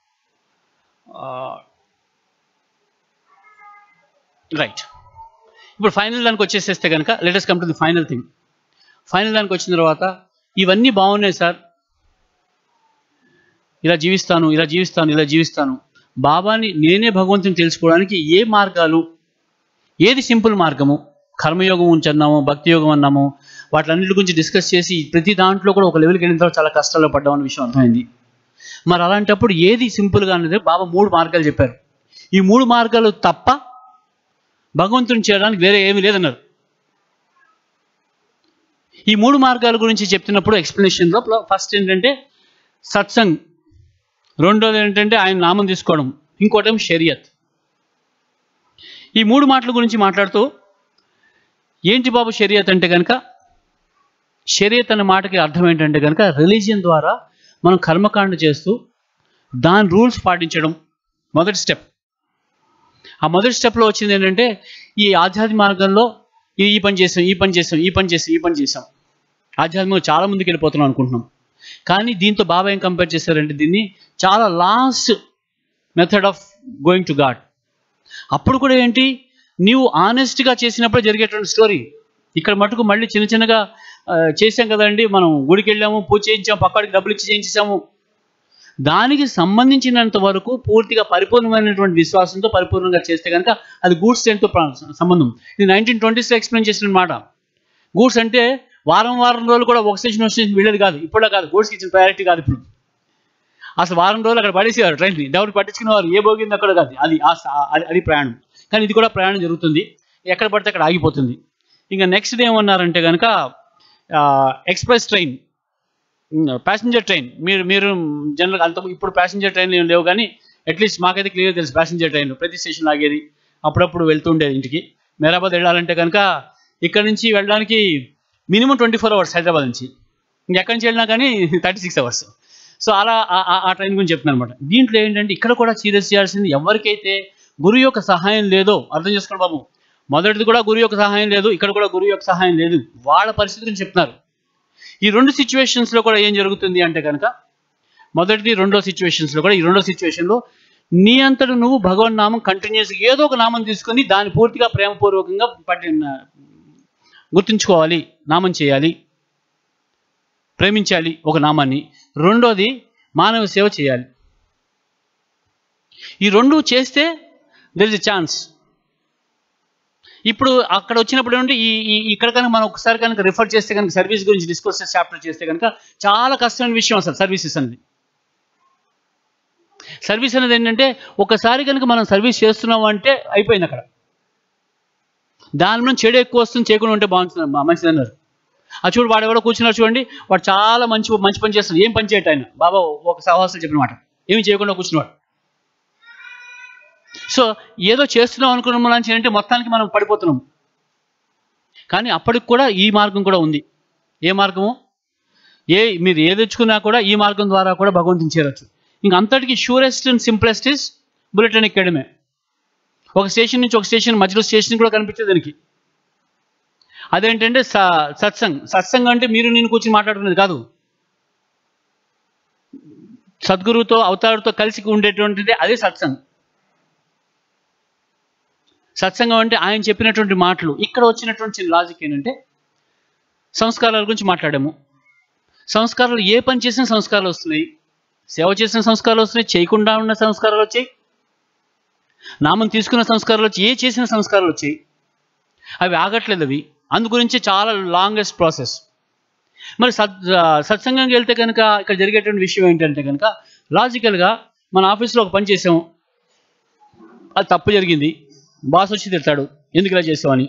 [SPEAKER 1] రైట్ ఇప్పుడు ఫైనల్ దానికి వచ్చేసేస్తే కనుక let's come to the final thing final దానికి వచ్చిన తర్వాత ఇవన్నీ బాగున్నాయి సార్ ఇలా జీవిస్తాను ఇలా జీవిస్తాను ఇలా జీవిస్తాను బాబాని నేనే భగవంతుని తెలుసుకోవడానికి ఏ మార్గాలు ఏది సింపుల్ మార్గము కర్మయోగం ఉంచి అన్నాము భక్తి యోగం అన్నాము వాటిలన్నిటి గురించి డిస్కస్ చేసి ప్రతి దాంట్లో కూడా ఒక లెవెల్కి వెళ్ళిన తర్వాత చాలా కష్టాల్లో పడ్డాం అనే విషయం అర్థమైంది మరి అలాంటప్పుడు ఏది సింపుల్గా అనేది బాబా మూడు మార్గాలు చెప్పారు ఈ మూడు మార్గాలు తప్ప భగవంతుని చేయడానికి వేరే ఏమీ లేదన్నారు ఈ మూడు మార్గాల గురించి చెప్తున్నప్పుడు ఎక్స్ప్లెనేషన్లో ఫస్ట్ ఏంటంటే సత్సంగ్ రెండోది ఏంటంటే ఆయన నామం తీసుకోవడం ఇంకోటేమో షరియత్ ఈ మూడు మాటల గురించి మాట్లాడుతూ ఏంటి బాబు షరియత్ అంటే కనుక షరియత్ అనే మాటకి అర్థం ఏంటంటే కనుక రిలీజియన్ ద్వారా మనం కర్మకాండ చేస్తూ దాని రూల్స్ పాటించడం మొదటి స్టెప్ ఆ మొదటి స్టెప్లో వచ్చింది ఏంటంటే ఈ ఆధ్యాత్మిక మార్గంలో ఈ ఈ పని చేసాం ఈ పని చేసాం ఈ పని చేసాం ఈ పని చేసాం ఆధ్యాత్మికంగా చాలా ముందుకు వెళ్ళిపోతున్నాం అనుకుంటున్నాం కానీ దీంతో బాబా ఏం కంపేర్ చేశారంటే దీన్ని చాలా last method of going to God అప్పుడు కూడా ఏంటి నీవు ఆనెస్ట్గా చేసినప్పుడు జరిగేటువంటి స్టోరీ ఇక్కడ మటుకు మళ్ళీ చిన్న చిన్నగా ఆ, చేసాం కదండి మనం గుడికి వెళ్ళాము పూజ చేయించాము పక్కడికి డబ్బులు ఇచ్చి చేయించేసాము దానికి సంబంధించినంత వరకు పూర్తిగా పరిపూర్ణమైనటువంటి విశ్వాసంతో పరిపూర్ణంగా చేస్తే కనుక అది గూడ్స్ టెన్తో సంబంధం ఇది నైన్టీన్ ట్వంటీస్లో ఎక్స్ప్లెయిన్ చేసిన మాట గూడ్స్ అంటే వారం వారం రోజులు కూడా ఒక స్టేషన్ ఒక స్టేషన్ వెళ్ళేది కాదు ఇప్పుడే కాదు గూడ్స్కి ఇచ్చిన ప్రయారిటీ కాదు ఇప్పుడు అసలు వారం రోజులు అక్కడ పడేసేవారు ట్రైన్ని ఎవరు పట్టించుకునే వారు ఏ భోగింది అక్కడ కాదు అది ఆ స- అది- అది ప్రయాణం కానీ ఇది కూడా ప్రయాణం జరుగుతుంది ఎక్కడ పడితే అక్కడ ఆగిపోతుంది ఇంకా నెక్స్ట్ డే ఏమన్నారంటే కనుక ఎక్స్ప్రెస్ ట్రైన్ ప్యాసింజర్ ట్రైన్ మీరు మీరు జనరల్ అంత ఇప్పుడు ప్యాసింజర్ ట్రైన్లు ఏం లేవు కానీ అట్లీస్ట్ మాకైతే క్లియర్ తెలుసు ప్యాసింజర్ ట్రైన్ ప్రతి స్టేషన్ ఆగేది అప్పుడప్పుడు వెళ్తుండేది ఇంటికి మేరాబాద్ వెళ్ళాలంటే కనుక ఇక్కడ నుంచి వెళ్ళడానికి minimum twenty four hours Hyderabad నుంచి ఇంకెక్కడి నుంచి వెళ్ళినా కానీ థర్టీ సిక్స్ అవర్స్ సో అలా ఆ- ఆ- ఆ ట్రైన్ గురించి చెప్తున్నాను అనమాట దీంట్లో ఏంటంటే ఇక్కడ కూడా సీరియస్ చేయాల్సింది ఎవరికైతే గురువు యొక్క సహాయం లేదో అర్థం చేసుకోండి బాబు మొదటిది కూడా గురువు యొక్క సహాయం లేదు ఇక్కడ కూడా గురువు యొక్క సహాయం లేదు వాళ్ళ పరిస్థితి గురించి చెప్తున్నారు ఈ రెండు situations లో కూడా ఏం జరుగుతుంది అంటే కనుక మొదటిది రెండో situations లో కూడా ఈ రెండో situation లో నీ అంతట నువ్వు భగవన్ నామం కంటిన్యూస్ ఏదో ఒక నామం తీసుకొని దాన్ని పూర్తిగా ప్రేమపూర్వకంగా పట్టి గుర్తుంచుకోవాలి నామం చేయాలి ప్రేమించాలి ఒక నామాన్ని రెండోది మానవ సేవ చేయాలి ఈ రెండు చేస్తే దెర్ ఇస్ ఎ ఛాన్స్ ఇప్పుడు అక్కడ వచ్చినప్పుడు ఏంటంటే ఈ ఈ- ఇక్కడ కనుక మనం ఒకసారి కనుక రిఫర్ చేస్తే కనుక సర్వీస్ గురించి డిస్కస్ చాప్టర్ చేస్తే కనుక చాలా కష్టమైన విషయం అసలు సర్వీసెస్ అనేది సర్వీస్ అనేది ఏంటంటే ఒకసారి కనుక మనం సర్వీస్ చేస్తున్నాం అంటే అయిపోయింది అక్కడ దానిలో చెడు ఎక్కువ వస్తుంది చేయకుండా ఉంటే బాగుంటుంది మా- మంచిది అన్నారు ఆ చూడు వాడు ఎవడో కూర్చున్నారు చూడండి వాడు చాలా మంచి మంచి పని చేస్తాడు ఏం పని చేయట ఆయన బాబా ఒక సహవాసం చెప్పిన మాట ఏమి చేయకుండా కూర్చున్నవాడు సో ఏదో చేస్తున్నాం అనుకున్నాం లాంటి అంటే మొత్తానికి మనం పడిపోతున్నాం కానీ అప్పటికి కూడా ఈ మార్గం కూడా ఉంది ఏ మార్గము ఏ మీరు ఏది తెచ్చుకున్నా కూడా ఈ మార్గం ద్వారా కూడా భగవంతుని చేరొచ్చు ఇంక అంతటికి surest and simplest is bulletin ఎక్కడమే ఒక స్టేషన్ నుంచి ఒక స్టేషన్ మధ్యలో స్టేషన్ కూడా కనిపించేది దానికి అదేంటంటే స- సత్సంగ్ సత్సంగ్ అంటే మీరు నేను కూర్చొని మాట్లాడుకునేది కాదు సద్గురువుతో అవతారుతో కలిసి ఉండేటువంటిది అదే సత్సంగ్ సత్సంగం అంటే ఆయన చెప్పినటువంటి మాటలు ఇక్కడ వచ్చినటువంటి చిన్న లాజిక్ ఏంటంటే సంస్కారాల గురించి మాట్లాడాము సంస్కారాలు ఏ పని చేసిన సంస్కారాలు వస్తున్నాయి సేవ చేసిన సంస్కారాలు వస్తున్నాయి చేయకుండా ఉన్న సంస్కారాలు వచ్చాయి నామం తీసుకున్న సంస్కారాలు వచ్చి ఏ చేసిన సంస్కారాలు వచ్చాయి అవి ఆగట్లేదు అవి అందు గురించి చాలా లాంగెస్ట్ ప్రాసెస్ మరి సత్ సత్సంగంకి వెళ్తే కనుక ఇక్కడ జరిగేటువంటి విషయం ఏంటంటే కనుక లాజికల్గా మన ఆఫీస్లో ఒక పని చేసాము అది తప్పు జరిగింది బాస్ వచ్చి తిడతాడు ఎందుకు ఇలా చేసావని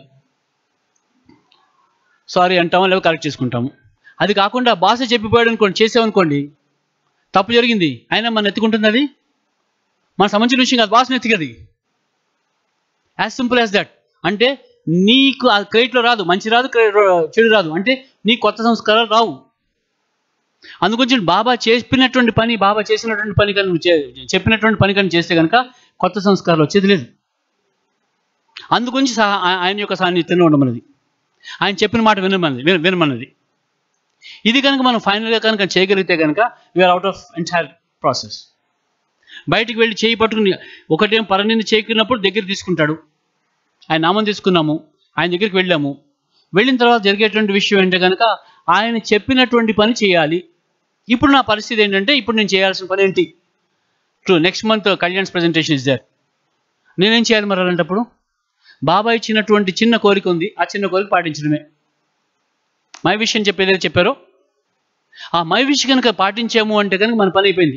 [SPEAKER 1] సారీ అంటామా లేకపోతే కరెక్ట్ చేసుకుంటాము అది కాకుండా బాసే చెప్పిపోయాడు అనుకోండి చేసామనుకోండి తప్పు జరిగింది అయినా మన ఎత్తుకుంటుంది అది మన సంబంధించిన విషయం కాదు బాస్ ఎత్తికది యాజ్ సింపుల్ యాజ్ దట్ అంటే నీకు ఆ క్రెడిట్లో రాదు మంచి రాదు క్రెడిట్ చెడు రాదు అంటే నీ కొత్త సంస్కారాలు రావు అందుగురించి బాబా చెప్పినటువంటి పని బాబా చేసినటువంటి పని కానీ నువ్వు చే- చెప్పినటువంటి పని కానీ చేస్తే కనుక కొత్త సంస్కారాలు వచ్చేది లేదు అందుగురించి సహా ఆ- ఆయన యొక్క సాన్నిధ్యంలో ఉండమన్నది ఆయన చెప్పిన మాట వినమన్నది విన వినమన్నది ఇది కనుక మనం ఫైనల్గా కనుక చేయగలిగితే కనుక we are out of entire process బయటికి వెళ్ళి చేయి పట్టుకుని ఒకటేం పరనింది చేయకున్నప్పుడు దగ్గర తీసుకుంటాడు ఆయన నామం తీసుకున్నాము ఆయన దగ్గరికి వెళ్ళాము వెళ్ళిన తర్వాత జరిగేటువంటి విషయం ఏంటంటే కనుక ఆయన చెప్పినటువంటి పని చేయాలి ఇప్పుడు నా పరిస్థితి ఏంటంటే ఇప్పుడు నేను చేయాల్సిన పని ఏంటి true next month Kalyan's presentation is there నేనేం చేయాలి మరి అలాంటప్పుడు బాబా ఇచ్చినటువంటి చిన్న కోరిక ఉంది ఆ చిన్న కోరిక పాటించడమే మై విష్ అని చెప్పి ఏదైతే చెప్పారో ఆ మై విష్ కనుక పాటించాము అంటే కనుక మన పని అయిపోయింది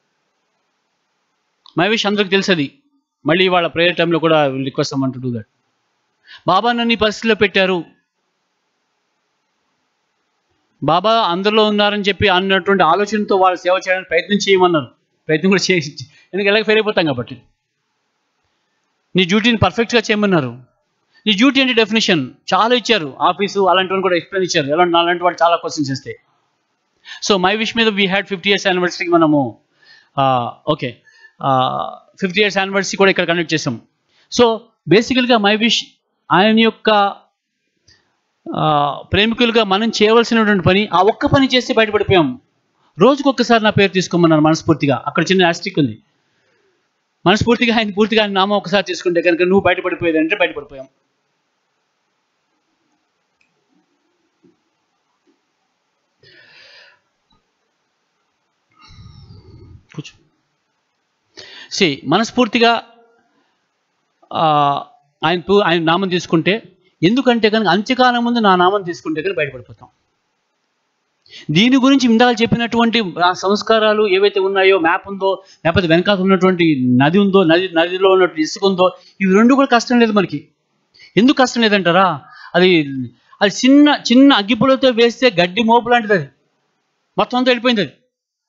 [SPEAKER 1] మై విష్ అందరికి తెలుసది మళ్ళీ వాళ్ళ ప్రేయర్ టైంలో కూడా రిక్వెస్ట్ అమ్మంటూ డూ దట్ బాబా నన్ను ఈ పరిస్థితిలో పెట్టారు బాబా అందరిలో ఉన్నారని చెప్పి అన్నటువంటి ఆలోచనతో వాళ్ళు సేవ చేయడానికి ప్రయత్నం చేయమన్నారు ప్రయత్నం కూడా చేసి ఎందుకంటే ఎలాగ ఫెయిల్ అయిపోతాం కాబట్టి నీ డ్యూటీని పర్ఫెక్ట్గా చేయమన్నారు నీ డ్యూటీ అంటే డెఫినేషన్ చాలా ఇచ్చారు ఆఫీసు అలాంటివన్నీ కూడా ఎక్స్ప్లెయిన్ ఇచ్చారు ఎలా అలాంటి వాళ్ళు చాలా క్వశ్చన్స్ ఇస్తాయి సో మై విష్ మీద వీ హ్యాడ్ ఫిఫ్టీ ఇయర్స్ యానివర్సరీకి మనము ఓకే ఫిఫ్టీ ఇయర్స్ యానివర్సరీ కూడా ఇక్కడ కండక్ట్ చేసాం సో బేసికల్గా మై విష్ ఆయన యొక్క ఆ, ప్రేమికులుగా మనం చేయవలసినటువంటి పని ఆ ఒక్క పని చేస్తే బయటపడిపోయాం రోజుకు ఒక్కసారి నా పేరు తీసుకోమన్నారు మనస్ఫూర్తిగా అక్కడ చిన్న యాస్టిక్ ఉంది మనస్ఫూర్తిగా ఆయన పూర్తిగా ఆయన నామం ఒకసారి తీసుకుంటే కనుక నువ్వు బయటపడిపోయేది అంటే బయటపడిపోయాం కూర్చో సి మనస్ఫూర్తిగా ఆ, ఆయన పూ- ఆయన నామం తీసుకుంటే ఎందుకంటే కనుక అంత్యకాలం ముందు నా నామం తీసుకుంటే కనుక బయటపడిపోతాం దీని గురించి ఇందాక చెప్పినటువంటి ఆ సంస్కారాలు ఏవైతే ఉన్నాయో మ్యాప్ ఉందో లేకపోతే వెనకాల ఉన్నటువంటి నది ఉందో నది నదిలో ఉన్నటువంటి ఇసుక ఉందో ఇవి రెండు కూడా కష్టం లేదు మనకి ఎందుకు కష్టం లేదంటారా అది అది చిన్న చిన్న అగ్గిపులతో వేస్తే గడ్డి మోపు లాంటిది అది మొత్తం అంతా వెళ్ళిపోయింది అది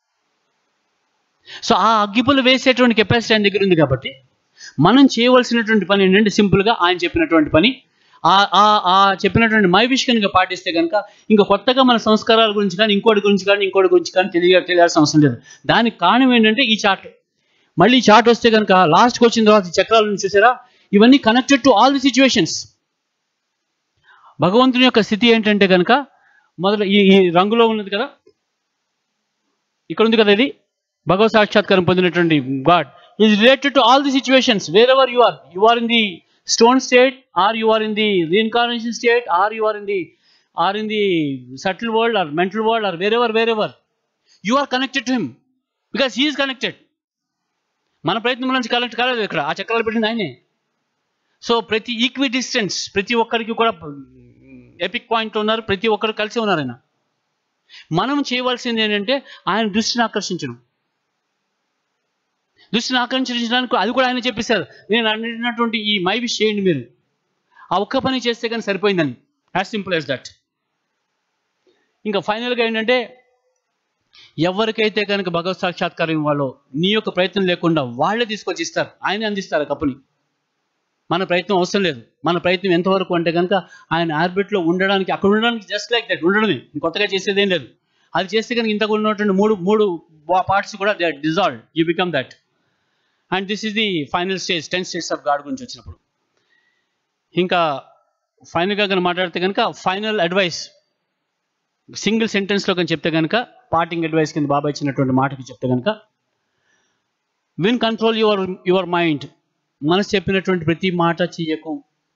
[SPEAKER 1] సో ఆ అగ్గిపులు వేసేటువంటి కెపాసిటీ ఆయన దగ్గర ఉంది కాబట్టి మనం చేయవలసినటువంటి పని ఏంటంటే సింపుల్గా ఆయన చెప్పినటువంటి పని ఆ ఆ ఆ చెప్పినటువంటి మై విష్ కనుక పాటిస్తే కనుక ఇంకా కొత్తగా మన సంస్కారాల గురించి కానీ ఇంకోటి గురించి కానీ ఇంకోటి గురించి కానీ తెలియ తెలియాల్సిన అవసరం లేదు దానికి కారణం ఏంటంటే ఈ చార్ట్ మళ్ళీ ఈ చార్ట్ వస్తే కనుక లాస్ట్కి వచ్చిన తర్వాత ఈ చక్రాలను చూసారా ఇవన్నీ connected to all the situations భగవంతుని యొక్క స్థితి ఏంటంటే కనుక మొదలు ఈ ఈ రంగులో ఉన్నది కదా ఇక్కడ ఉంది కదా ఇది భగవత్ సాక్షాత్కారం పొందినటువంటి God is related to all the situations wherever you are you are in the stone state or you are in the reincarnation state or you are in the or in the subtle world or mental world or wherever wherever you are connected to him because he is connected మన ప్రయత్నం నుంచి connect కాలేదు ఇక్కడ ఆ చక్రాలు పెట్టింది ఆయనే so ప్రతి ఈక్వి డిస్టెన్స్ ప్రతి ఒక్కరికి కూడా ఎపిక్ పాయింట్ ఉన్నారు ప్రతి ఒక్కరు కలిసి ఉన్నారు ఆయన మనం చేయవలసింది ఏంటంటే ఆయన దృష్టిని ఆకర్షించడం దృష్టిని ఆకర్షించడానికి అది కూడా ఆయన చెప్పేశారు నేను అడిగినటువంటి ఈ మై విష్ చేయండి మీరు ఆ ఒక్క పని చేస్తే కానీ సరిపోయిందని యాజ్ సింపుల్ యాజ్ దట్ ఇంకా ఫైనల్గా ఏంటంటే ఎవరికైతే కనుక భగవత్ సాక్షాత్కారం ఇవ్వాలో నీ యొక్క ప్రయత్నం లేకుండా వాళ్ళే తీసుకొచ్చి ఇస్తారు ఆయనే అందిస్తారు ఆ కప్పుని మన ప్రయత్నం అవసరం లేదు మన ప్రయత్నం ఎంతవరకు అంటే కనుక ఆయన ఆర్బిట్లో ఉండడానికి అక్కడ ఉండడానికి జస్ట్ లైక్ దట్ ఉండడమే కొత్తగా చేసేదేం లేదు అది చేస్తే కనుక ఇంతకు ఉన్నటువంటి మూడు మూడు పార్ట్స్ కూడా they dissolve you become that and this is the final stage ten states of God గురించి వచ్చినప్పుడు ఇంకా ఫైనల్గా కనుక మాట్లాడితే కనుక ఫైనల్ అడ్వైస్ సింగిల్ సెంటెన్స్లో కనుక చెప్తే కనుక పార్టింగ్ అడ్వైస్ కింద బాబా ఇచ్చినటువంటి మాటకి చెప్తే కనుక win control your your mind మనసు చెప్పినటువంటి ప్రతి మాట చెయ్యకు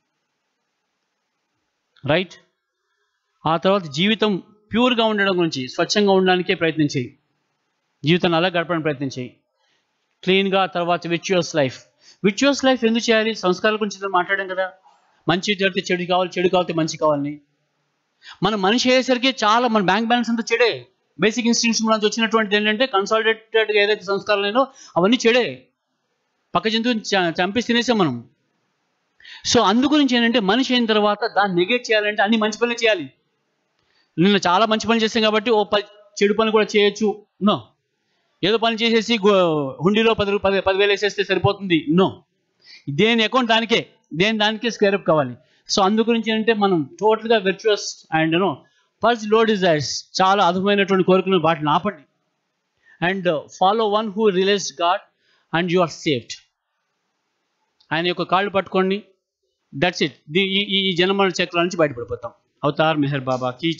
[SPEAKER 1] రైట్ ఆ తర్వాత జీవితం ప్యూర్గా ఉండడం గురించి స్వచ్ఛంగా ఉండడానికే ప్రయత్నం చేయి జీవితాన్ని అలా గడపడానికి ప్రయత్నం చేయి క్లీన్గా తర్వాత విచువస్ లైఫ్ విచువస్ లైఫ్ ఎందుకు చేయాలి సంస్కారాల గురించి ఇంత మాట్లాడాం కదా మంచి జరిగితే చెడు కావాలి చెడు కావాలంటే మంచి కావాలని మన మనిషి అయ్యేసరికి చాలా మన బ్యాంక్ బ్యాలెన్స్ అంతా చెడే బేసిక్ ఇన్స్టిట్యూట్స్ నుంచి వచ్చినటువంటిది ఏంటంటే కన్సాలిడేటెడ్గా ఏదైతే సంస్కారాలు లేనో అవన్నీ చెడే పక్క జంతువుని చ- చంపేసి తినేసాం మనం సో అందు గురించి ఏంటంటే మనిషి అయిన తర్వాత దాన్ని నెగెట్ చేయాలంటే అన్ని మంచి పనులు చేయాలి నిన్న చాలా మంచి పనులు చేస్తాం కాబట్టి ఓ పది చెడు పనులు కూడా చేయొచ్చు నో ఏదో పని చేసేసి గో- హుండీలో పది రూ- పది పదివేలు వేసేస్తే సరిపోతుంది నో దేని అకౌంట్ దానికే దేని దానికే స్క్వేర్ అప్ కావాలి సో అందు గురించి ఏంటంటే మనం టోటల్గా virtuous and you know purse low desires చాలా అద్భుతమైనటువంటి కోరికలను వాటిని ఆపండి and follow one who relies God and you are saved ఆయన యొక్క కాళ్ళు పట్టుకోండి దట్స్ ఇట్ ఈ ఈ ఈ జనమల చక్రాల నుంచి బయటపడిపోతాం అవతార్ మెహర్ బాబా కీచ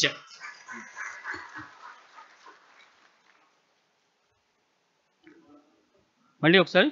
[SPEAKER 1] మళ్ళీ ఒకసారి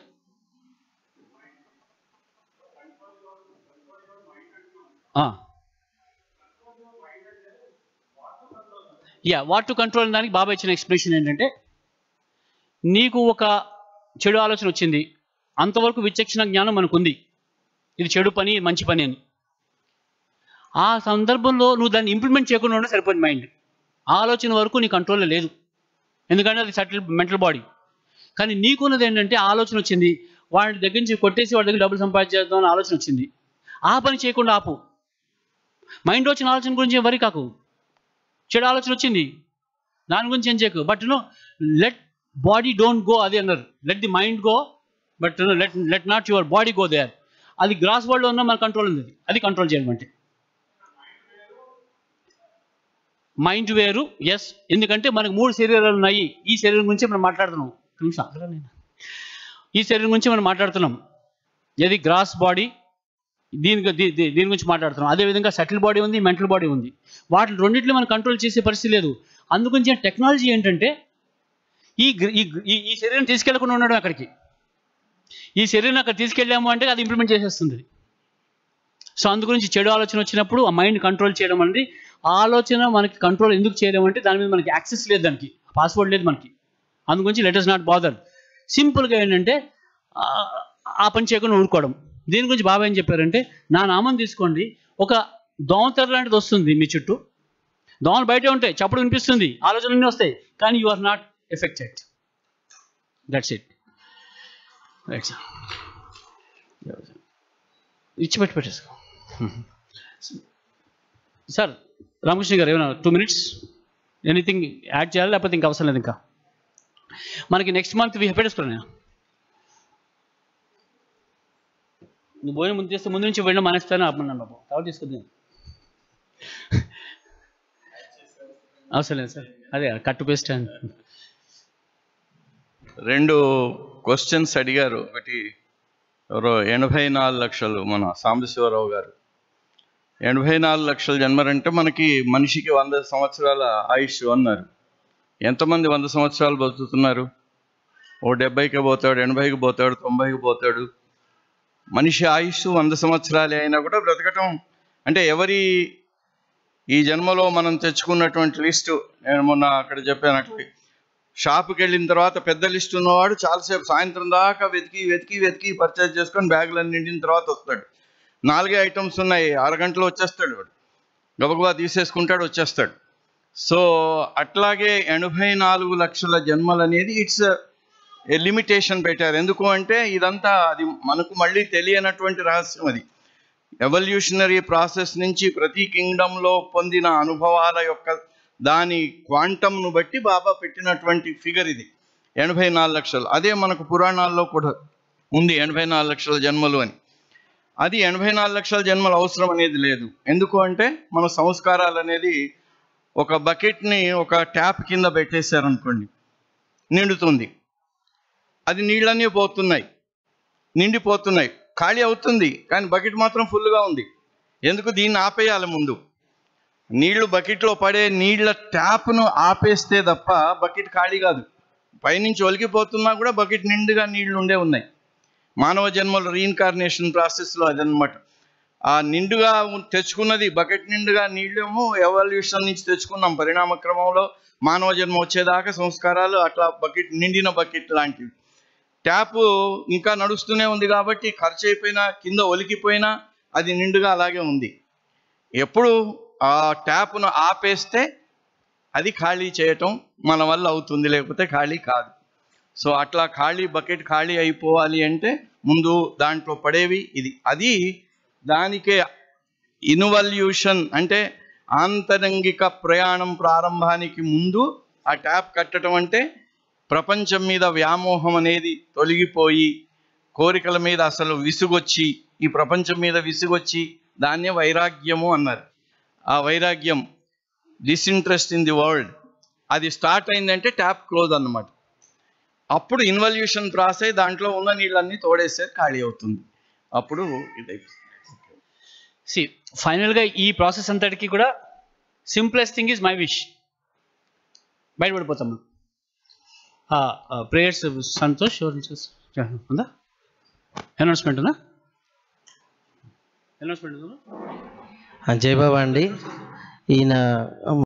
[SPEAKER 1] యా వాట్ టు కంట్రోల్ దానికి బాబా ఇచ్చిన ఎక్స్ప్రెషన్ ఏంటంటే నీకు ఒక చెడు ఆలోచన వచ్చింది అంతవరకు విచక్షణ జ్ఞానం మనకుంది ఇది చెడు పని ఇది మంచి పని అని ఆ సందర్భంలో నువ్వు దాన్ని ఇంప్లిమెంట్ చేయకుండా ఉంటే సరిపోయింది మైండ్ ఆ ఆలోచన వరకు నీ కంట్రోల్లో లేదు ఎందుకంటే అది సటిల్ మెంటల్ బాడీ కానీ నీకున్నది ఏంటంటే ఆ ఆలోచన వచ్చింది వాడి దగ్గర నుంచి కొట్టేసి వాడి దగ్గర డబ్బులు సంపాదించేద్దాం అని ఆలోచన వచ్చింది ఆ పని చేయకుండా ఆపు మైండ్ వచ్చిన ఆలోచన గురించి వరి కాకు చెడు ఆలోచన వచ్చింది దాని గురించి ఏం చేయకు but no let body don't go అది అన్నారు let the mind go but let let not your body go there అది గ్రాస్ వరల్డ్లో ఉన్న మన కంట్రోల్ ఉంది అది కంట్రోల్ చేయాలంటే మైండ్ వేరు ఎస్ ఎందుకంటే మనకు మూడు శరీరాలు ఉన్నాయి ఈ శరీరం గురించి మనం మాట్లాడుతున్నాం ఒక్క నిమిషం ఆగరా నేను. ఈ శరీరం గురించి మనం మాట్లాడుతున్నాం ఏది గ్రాస్ బాడీ దీని గు- దీ- దీ- దీని గురించి మాట్లాడుతున్నాం అదేవిధంగా సెటిల్ బాడీ ఉంది మెంటల్ బాడీ ఉంది వాటి రెండింటిని మనం కంట్రోల్ చేసే పరిస్థితి లేదు అందుగురించి టెక్నాలజీ ఏంటంటే ఈ గ్ర- ఈ గ్ర- ఈ- ఈ శరీరం తీసుకెళ్లకుండా ఉండడం అక్కడికి ఈ శరీరం అక్కడ తీసుకెళ్ళాము అంటే అది ఇంప్లిమెంట్ చేసేస్తుంది సో అందు గురించి చెడు ఆలోచన వచ్చినప్పుడు ఆ మైండ్ కంట్రోల్ చేయడం అనేది ఆ ఆలోచన మనకి కంట్రోల్ ఎందుకు చేయలేము అంటే దాని మీద మనకి యాక్సెస్ లేదు దానికి పాస్వర్డ్ లేదు మనకి అందు గురించి లెట్ ఇస్ నాట్ బాదర్ సింపుల్గా ఏంటంటే ఆ, ఆ పని చేయకుండా ఊరుకోవడం దీని గురించి బాబా ఏం చెప్పారంటే నా నామం తీసుకోండి ఒక దోమతెర లాంటిది వస్తుంది మీ చుట్టూ దోమలు బయటే ఉంటాయి చప్పుడు వినిపిస్తుంది ఆలోచనలన్నీ వస్తాయి కానీ you are not affected that's it right sir ఇచ్చి పెట్టి పెట్టేసుకో సార్ రామకృష్ణ గారు ఏమైనా టూ మినిట్స్ ఎనీథింగ్ యాడ్ చేయాలి లేకపోతే ఇంకా అవసరం లేదు ఇంకా మనకి నెక్స్ట్ మంత్ వీ పెట్టేసుకున్నా నువ్వు భోజనం ముందు చేస్తే ముందు నుంచి వెళ్ళడం మానేస్తాను ఆపమన్నాను బాబు తర్వాత తీసుకుంది అవసరం లేదు సార్ అదే కట్టు పేస్ట్ అని
[SPEAKER 2] రెండు క్వశ్చన్స్ అడిగారు ఒకటి ఎవరో ఎనభై నాలుగు లక్షలు మన సాంబశివరావు గారు ఎనభై నాలుగు లక్షల జన్మరంటే మనకి మనిషికి వంద సంవత్సరాల ఆయుష్ అన్నారు ఎంతమంది వంద సంవత్సరాలు బతుకుతున్నారు ఓ డెబ్బైకి పోతాడు ఎనభైకి పోతాడు తొంభైకి పోతాడు మనిషి ఆయుష్ వంద సంవత్సరాలే అయినా కూడా బ్రతకటం అంటే ఎవరి ఈ జన్మలో మనం తెచ్చుకున్నటువంటి లిస్టు నేను మొన్న అక్కడ చెప్పానట్లు షాప్కి వెళ్ళిన తర్వాత పెద్ద లిస్ట్ ఉన్నవాడు చాలాసేపు సాయంత్రం దాకా వెతికి వెతికి వెతికి పర్చేజ్ చేసుకొని బ్యాగులన్నీ నిండిన తర్వాత వస్తాడు నాలుగే ఐటమ్స్ ఉన్నాయి అరగంటలో వచ్చేస్తాడు వాడు గబగబా తీసేసుకుంటాడు వచ్చేస్తాడు సో అట్లాగే ఎనభై నాలుగు లక్షల జన్మలు అనేది ఇట్స్ ఏ లిమిటేషన్ పెట్టారు ఎందుకు అంటే ఇదంతా అది మనకు మళ్ళీ తెలియనటువంటి రహస్యం అది ఎవల్యూషనరీ ప్రాసెస్ నుంచి ప్రతి కింగ్డంలో పొందిన అనుభవాల యొక్క దాని క్వాంటంను బట్టి బాబా పెట్టినటువంటి ఫిగర్ ఇది ఎనభై నాలుగు లక్షలు అదే మనకు పురాణాల్లో కూడా ఉంది ఎనభై నాలుగు లక్షల జన్మలు అని అది ఎనభై నాలుగు లక్షల జన్మలు అవసరం అనేది లేదు ఎందుకు అంటే మన సంస్కారాలు అనేది ఒక బకెట్ని ఒక ట్యాప్ కింద పెట్టేశారనుకోండి నిండుతుంది అది నీళ్ళన్నీ పోతున్నాయి నిండిపోతున్నాయి ఖాళీ అవుతుంది కానీ బకెట్ మాత్రం ఫుల్గా ఉంది ఎందుకు దీన్ని ఆపేయాలి ముందు నీళ్లు బకెట్లో పడే నీళ్ల ట్యాప్ను ఆపేస్తే తప్ప బకెట్ ఖాళీ కాదు పైనుంచి ఒలికిపోతున్నా కూడా బకెట్ నిండుగా నీళ్లు ఉండే ఉన్నాయి మానవ జన్మల రీఇన్కార్నేషన్ ప్రాసెస్లో అదనమాట ఆ నిండుగా ఉ- తెచ్చుకున్నది బకెట్ నిండుగా నీళ్ళేమో ఎవల్యూషన్ నుంచి తెచ్చుకున్నాం పరిణామ క్రమంలో మానవ జన్మ వచ్చేదాకా సంస్కారాలు అట్లా బకెట్ నిండిన బకెట్ లాంటివి ట్యాప్ ఇంకా నడుస్తూనే ఉంది కాబట్టి ఖర్చు అయిపోయినా కింద ఒలికిపోయినా అది నిండుగా అలాగే ఉంది ఎప్పుడు ఆ ట్యాప్ను ఆపేస్తే అది ఖాళీ చేయటం మన వల్ల అవుతుంది లేకపోతే ఖాళీ కాదు సో అట్లా ఖాళీ బకెట్ ఖాళీ అయిపోవాలి అంటే ముందు దాంట్లో పడేవి ఇది అది దానికే ఇన్వల్యూషన్ అంటే ఆంతరంగిక ప్రయాణం ప్రారంభానికి ముందు ఆ ట్యాప్ కట్టడం అంటే ప్రపంచం మీద వ్యామోహం అనేది తొలగిపోయి కోరికల మీద అసలు విసుగొచ్చి ఈ ప్రపంచం మీద విసుగొచ్చి దాన్నే వైరాగ్యము అన్నారు ఆ వైరాగ్యం డిసింట్రెస్ట్ ఇన్ ది వరల్డ్ అది స్టార్ట్ అయిందంటే ట్యాప్ క్లోజ్ అన్నమాట అప్పుడు ఇన్వల్యూషన్ ప్రాసెస్ దాంట్లో ఉన్న నీళ్ళన్నీ తోడేస్తే ఖాళీ అవుతుంది అప్పుడు ఇది
[SPEAKER 1] సి ఫైనల్గా ఈ ప్రాసెస్ అంతటికి కూడా simplest thing is my wish బయటపడిపోతాం ప్రేయర్స్ సంతోష్ ఎవరు ఉందా అనౌన్స్మెంట్ ఉందా అనౌన్స్మెంట్ ఉందా
[SPEAKER 3] జయబాబా అండి ఈయన